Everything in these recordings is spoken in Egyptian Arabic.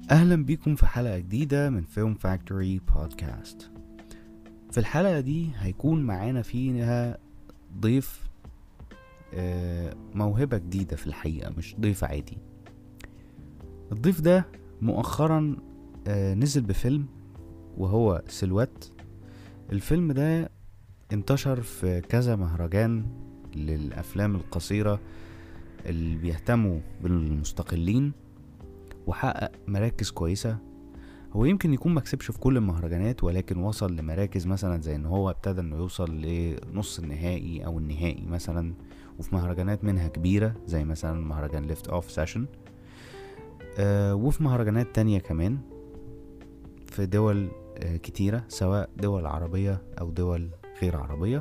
أهلا بيكم في حلقة جديدة من فيلم فاكتوري بودكاست في الحلقة دي هيكون معانا فيها ضيف آه، موهبة جديدة في الحقيقة مش ضيف عادي الضيف ده مؤخرا آه، نزل بفيلم وهو سلوات الفيلم ده انتشر في كذا مهرجان للأفلام القصيرة اللي بيهتموا بالمستقلين وحقق مراكز كويسة هو يمكن يكون مكسبش في كل المهرجانات ولكن وصل لمراكز مثلا زي ان هو ابتدى انه يوصل لنص النهائي او النهائي مثلا وفي مهرجانات منها كبيرة زي مثلا مهرجان ليفت اوف سيشن وفي مهرجانات تانية كمان في دول آه كتيرة سواء دول عربية او دول غير عربية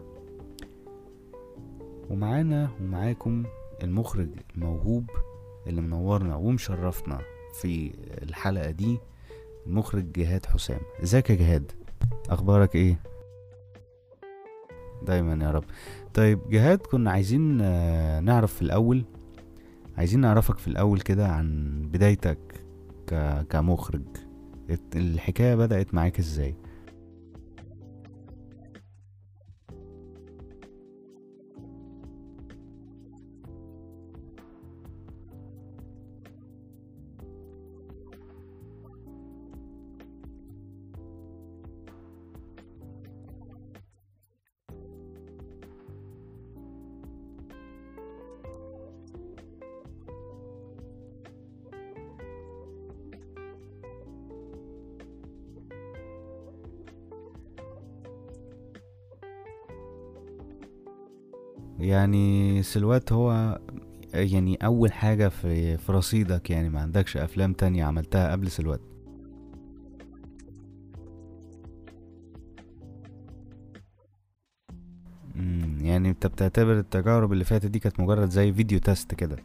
ومعانا ومعاكم المخرج الموهوب اللي منورنا ومشرفنا في الحلقة دي المخرج جهاد حسام ازيك يا جهاد اخبارك ايه دايما يا رب طيب جهاد كنا عايزين آه، نعرف في الاول عايزين نعرفك في الاول كده عن بدايتك ك... كمخرج ات- الحكاية بدأت معاك ازاي يعني سلوات هو يعني اول حاجة في في رصيدك يعني ما عندكش افلام تانية عملتها قبل سلوات امم يعني انت بتعتبر التجارب اللي فاتت دي كانت مجرد زي فيديو تيست كده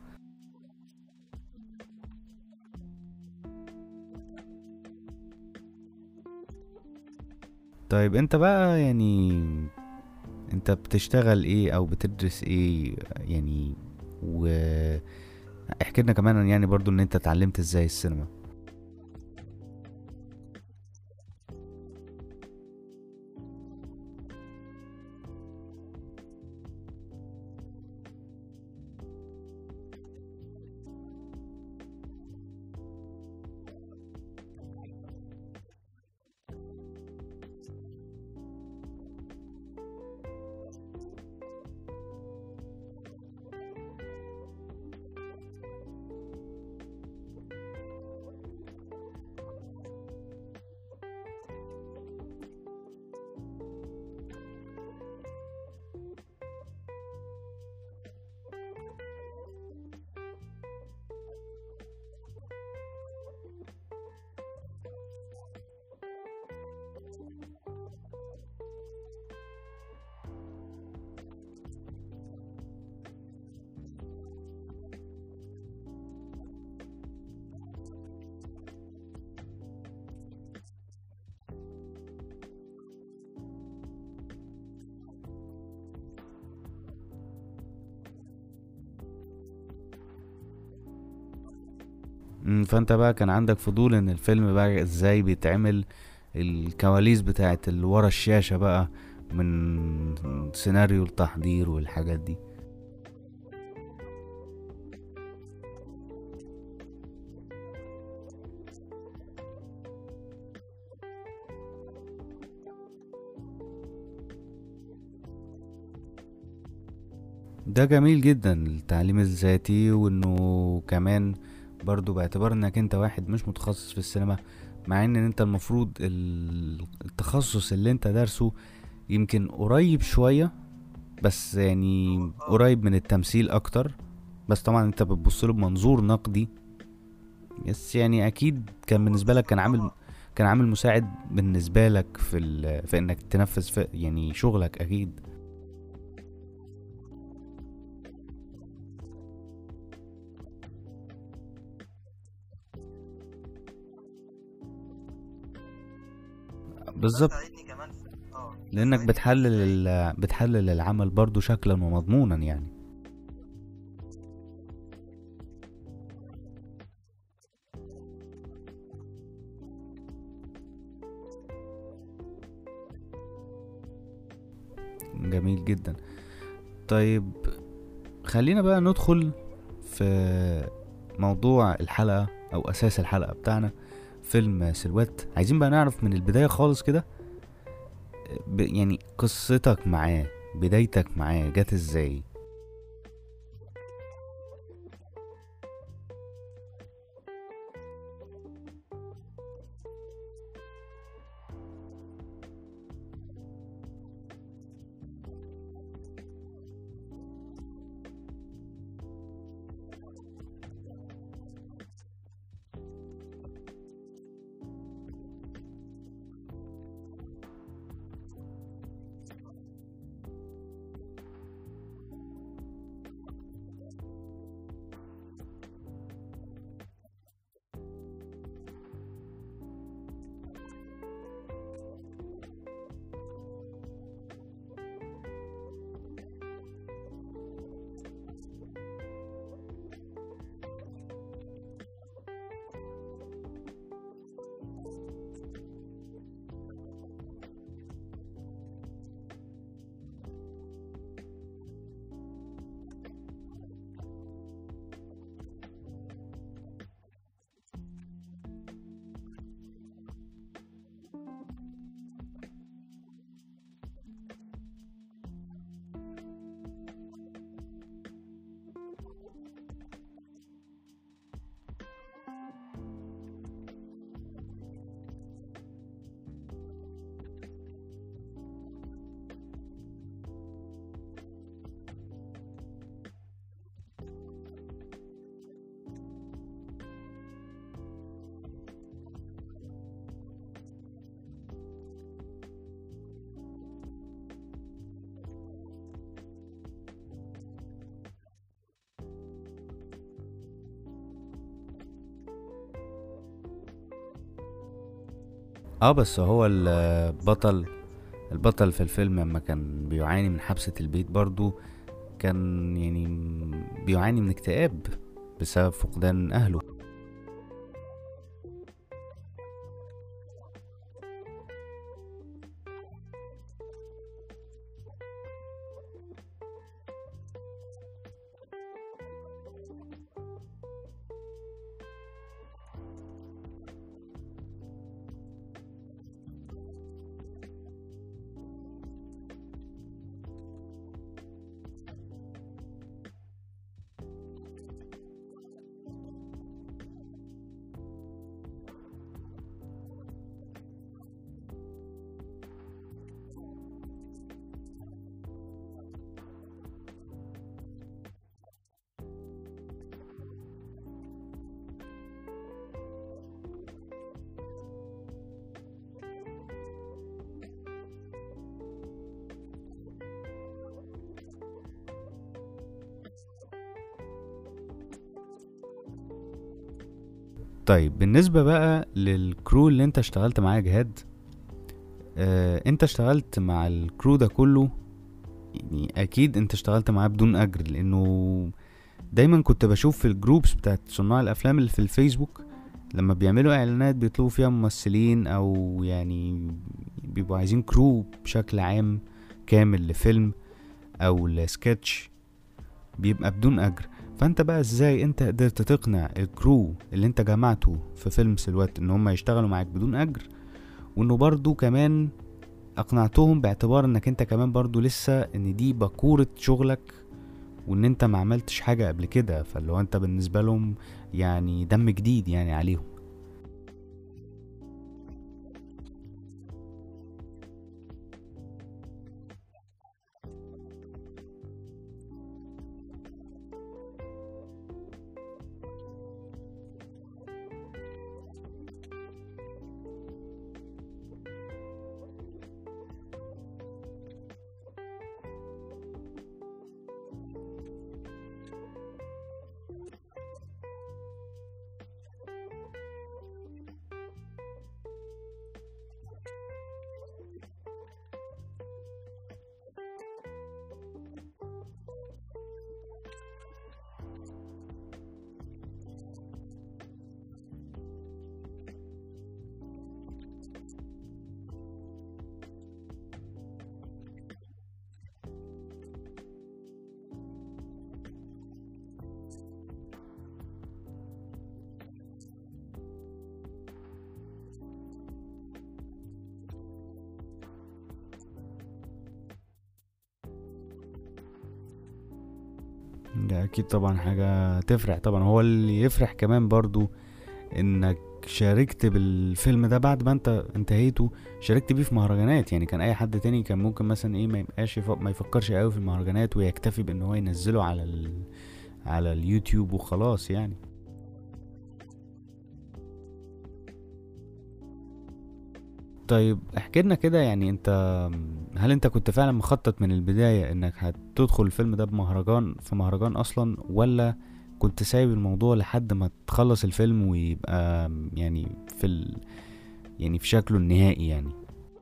طيب انت بقى يعني انت بتشتغل ايه او بتدرس ايه يعني و احكي لنا كمان يعني برضو ان انت اتعلمت ازاي السينما مم، فانت بقى كان عندك فضول ان الفيلم بقى ازاي بيتعمل الكواليس بتاعت اللي ورا الشاشة بقى من سيناريو التحضير والحاجات دي ده جميل جدا التعليم الذاتي وانه كمان برضو باعتبار انك انت واحد مش متخصص في السينما مع ان انت المفروض ال- التخصص اللي انت دارسه يمكن قريب شوية بس يعني قريب من التمثيل اكتر بس طبعا انت بتبصله بمنظور نقدي بس يعني اكيد كان بالنسبة لك كان عامل كان عامل مساعد بالنسبة لك في ال... في انك تنفذ في يعني شغلك اكيد بالظبط ساعدني كمان في اه لانك ساعدني بتحلل ازاي ال... بتحلل العمل برضو شكلا ومضمونا يعني جميل جدا طيب خلينا بقى ندخل في موضوع الحلقة او اساس الحلقة بتاعنا فيلم سلوات عايزين بقى نعرف من البداية خالص كده ب- يعني قصتك معاه بدايتك معاه جت ازاي اه بس هو البطل البطل في الفيلم لما كان بيعاني من حبسة البيت برضو كان يعني بيعاني من اكتئاب بسبب فقدان اهله طيب بالنسبة بقى للكرو اللي انت اشتغلت معاه يا جهاد اه انت اشتغلت مع الكرو ده كله يعني اكيد انت اشتغلت معاه بدون اجر لانه دايما كنت بشوف في الجروبس بتاعت صناع الافلام اللي في الفيسبوك لما بيعملوا اعلانات بيطلبوا فيها ممثلين او يعني بيبقوا عايزين كرو بشكل عام كامل لفيلم او لسكتش بيبقى بدون اجر فانت بقى ازاي انت قدرت تقنع الكرو اللي انت جمعته في فيلم سلوات ان هم يشتغلوا معاك بدون اجر وانه برضو كمان اقنعتهم باعتبار انك انت كمان برضو لسه ان دي باكورة شغلك وان انت ما عملتش حاجة قبل كده فاللي هو انت بالنسبة لهم يعني دم جديد يعني عليهم ده اكيد طبعا حاجة تفرح طبعا هو اللي يفرح كمان برضو انك شاركت بالفيلم ده بعد ما انت انتهيته شاركت بيه في مهرجانات يعني كان اي حد تاني كان ممكن مثلا ايه ما يبقاش يف... ما يفكرش قوي في المهرجانات ويكتفي بان هو ينزله على ال... على اليوتيوب وخلاص يعني طيب احكي لنا كده يعني انت هل انت كنت فعلا مخطط من البداية انك هتدخل الفيلم ده بمهرجان في مهرجان اصلا ولا كنت سايب الموضوع لحد ما تخلص الفيلم ويبقى يعني في ال... يعني في شكله النهائي يعني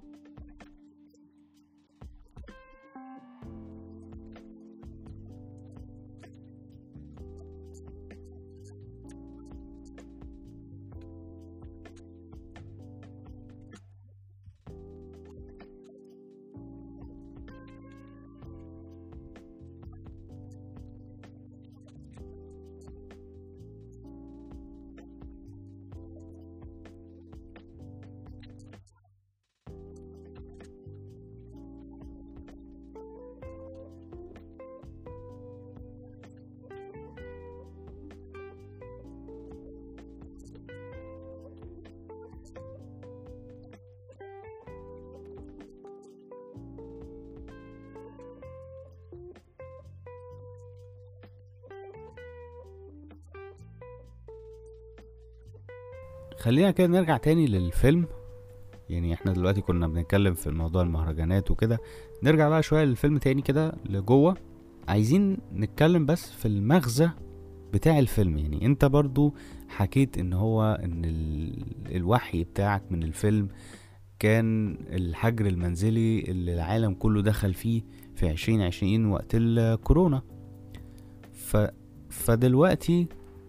خلينا كده نرجع تاني للفيلم يعني احنا دلوقتي كنا بنتكلم في موضوع المهرجانات وكده نرجع بقى شوية للفيلم تاني كده لجوه عايزين نتكلم بس في المغزى بتاع الفيلم يعني انت برضو حكيت ان هو ان ال... الوحي بتاعك من الفيلم كان الحجر المنزلي اللي العالم كله دخل فيه في عشرين عشرين وقت الكورونا ف... فدلوقتي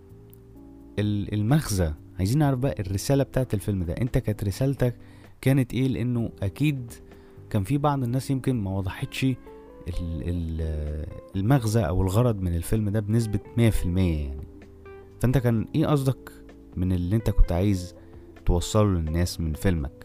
المغزى عايزين نعرف بقى الرسالة بتاعت الفيلم ده انت كانت رسالتك كانت ايه لانه اكيد كان في بعض الناس يمكن ما وضحتش المغزى او الغرض من الفيلم ده بنسبة مية في المية يعني فانت كان ايه قصدك من اللي انت كنت عايز توصله للناس من فيلمك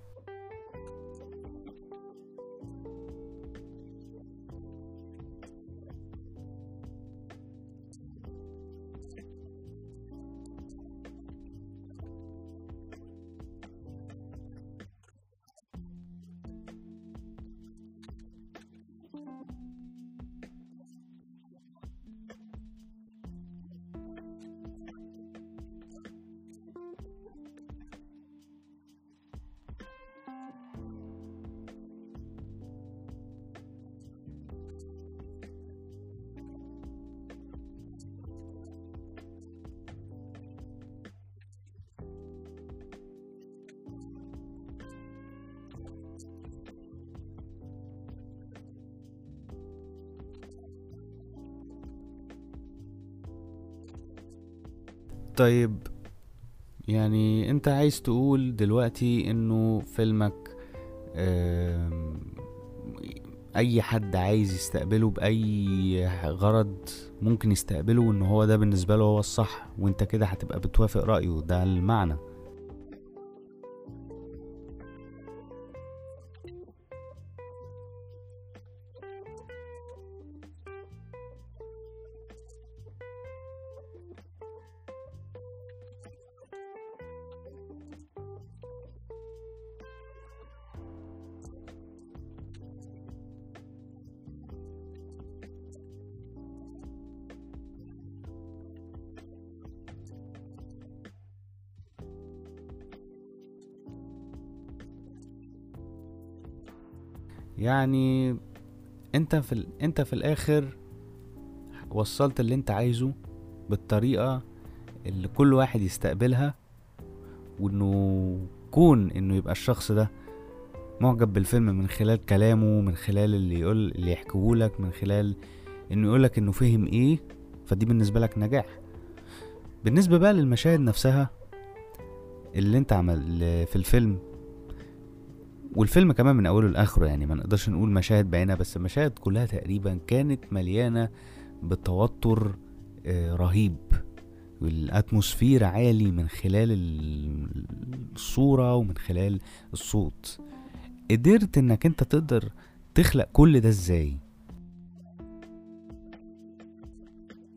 طيب يعني انت عايز تقول دلوقتي انه فيلمك اي حد عايز يستقبله باي غرض ممكن يستقبله وان هو ده بالنسبه له هو الصح وانت كده هتبقى بتوافق رايه ده المعنى يعني انت في ال... انت في الاخر وصلت اللي انت عايزه بالطريقة اللي كل واحد يستقبلها وانه كون انه يبقى الشخص ده معجب بالفيلم من خلال كلامه من خلال اللي يقول اللي يحكيهولك من خلال انه يقولك انه فهم ايه فدي بالنسبة لك نجاح بالنسبة بقى للمشاهد نفسها اللي انت عمل في الفيلم والفيلم كمان من اوله لاخره يعني ما نقدرش نقول مشاهد بعينها بس المشاهد كلها تقريبا كانت مليانه بتوتر آه، رهيب والاتموسفير عالي من خلال الصوره ومن خلال الصوت قدرت انك انت تقدر تخلق كل ده ازاي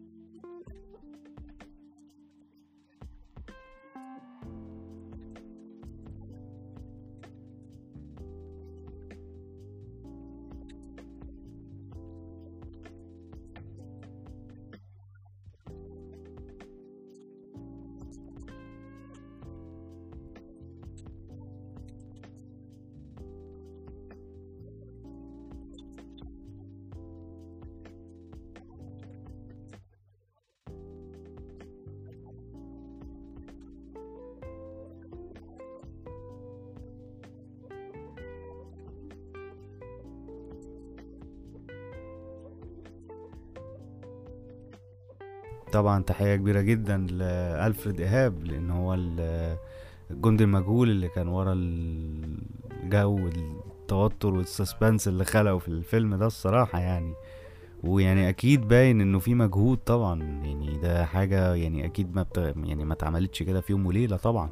طبعا تحية كبيرة جدا لألفريد إيهاب لأن هو ال- الجندي المجهول اللي كان ورا الجو التوتر والسسبنس اللي خلقه في الفيلم ده الصراحة يعني ويعني أكيد باين إنه في مجهود طبعا يعني ده حاجة يعني أكيد ما بت... يعني ما اتعملتش كده في يوم وليلة طبعا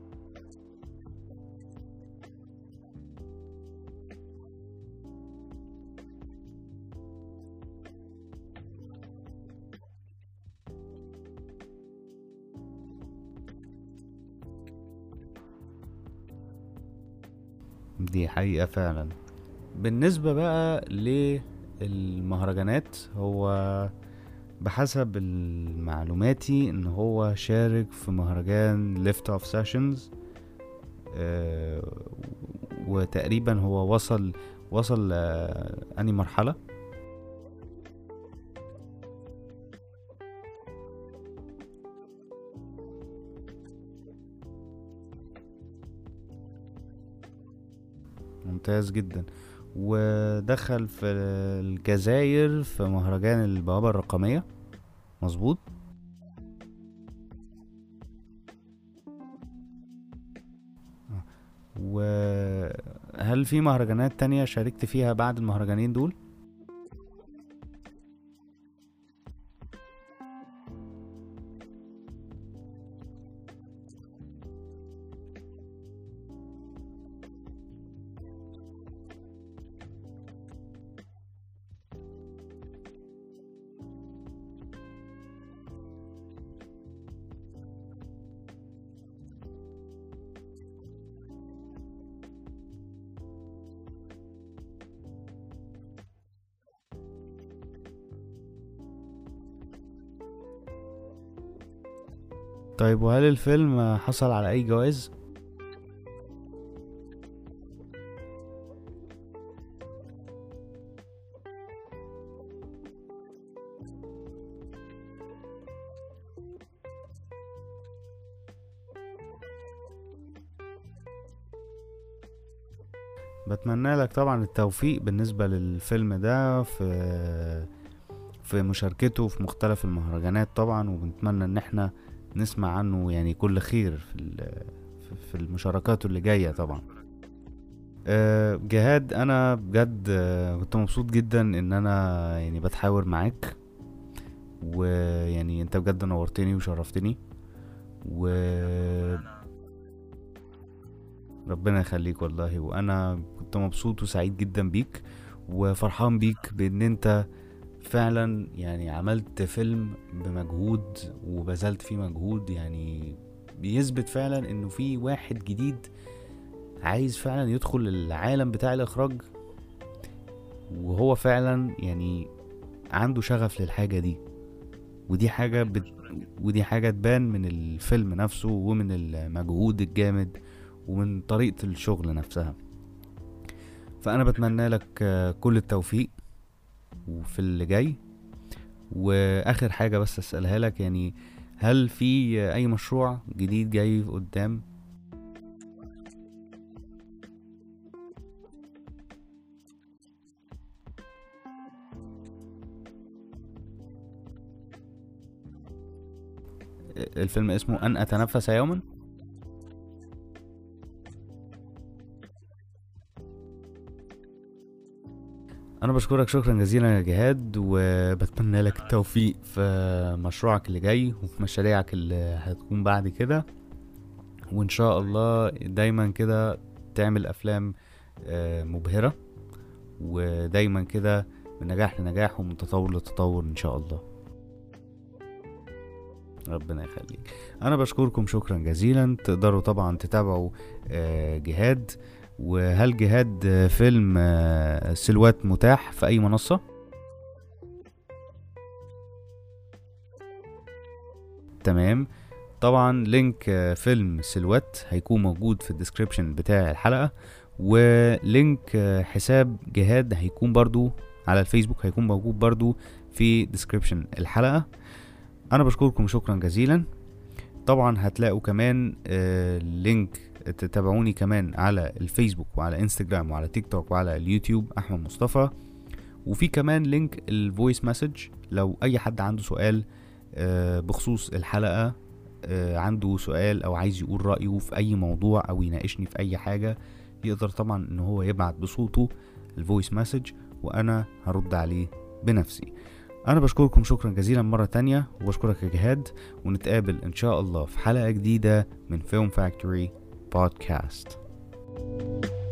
دي حقيقة فعلا بالنسبة بقى للمهرجانات هو بحسب المعلوماتي ان هو شارك في مهرجان ليفت اوف سيشنز وتقريبا هو وصل وصل آه، اني مرحلة ممتاز جدا ودخل في الجزائر في مهرجان البوابة الرقمية مظبوط وهل في مهرجانات تانية شاركت فيها بعد المهرجانين دول؟ طيب وهل الفيلم حصل على أي جوائز؟ بتمنى لك طبعا التوفيق بالنسبة للفيلم ده في في مشاركته في مختلف المهرجانات طبعا وبنتمنى ان احنا نسمع عنه يعني كل خير في ال- في المشاركات اللي جاية طبعا آه، جهاد انا بجد آه، كنت مبسوط جدا ان انا يعني بتحاور معاك ويعني انت بجد نورتني وشرفتني و ربنا يخليك والله وانا كنت مبسوط وسعيد جدا بيك وفرحان بيك بان انت فعلا يعني عملت فيلم بمجهود وبذلت فيه مجهود يعني بيثبت فعلا انه في واحد جديد عايز فعلا يدخل العالم بتاع الاخراج وهو فعلا يعني عنده شغف للحاجة دي ودي حاجة بت... ودي حاجة تبان من الفيلم نفسه ومن المجهود الجامد ومن طريقة الشغل نفسها فأنا بتمنى لك آه، كل التوفيق وفي اللي جاي وآخر حاجة بس أسألها لك يعني هل في آه، أي مشروع جديد جاي قدام آه، الفيلم اسمه أن أتنفس يوما انا بشكرك شكرا جزيلا يا جهاد وبتمنى لك التوفيق في مشروعك اللي جاي وفي مشاريعك اللي هتكون بعد كده وان شاء الله دايما كده تعمل افلام آه، مبهرة ودايما كده من نجاح لنجاح ومن تطور لتطور ان شاء الله ربنا يخليك انا بشكركم شكرا جزيلا تقدروا طبعا تتابعوا آه، جهاد وهل جهاد آه، فيلم آه، سلوات متاح في اي منصة تمام طبعا لينك آه، فيلم سلوات هيكون موجود في الديسكريبشن بتاع الحلقة ولينك آه، حساب جهاد هيكون برضو على الفيسبوك هيكون موجود برضو في ديسكريبشن الحلقة انا بشكركم شكرا جزيلا طبعا هتلاقوا كمان آه، لينك تتابعوني كمان على الفيسبوك وعلى انستجرام وعلى تيك توك وعلى اليوتيوب احمد مصطفى وفي كمان لينك الفويس مسج لو اي حد عنده سؤال آه، بخصوص الحلقة آه، عنده سؤال او عايز يقول رأيه في اي موضوع او يناقشني في اي حاجة يقدر طبعا ان هو يبعت بصوته الفويس مسج وانا هرد عليه بنفسي انا بشكركم شكرا جزيلا مرة تانية وبشكرك يا جهاد ونتقابل ان شاء الله في حلقة جديدة من فيلم فاكتوري بودكاست thank you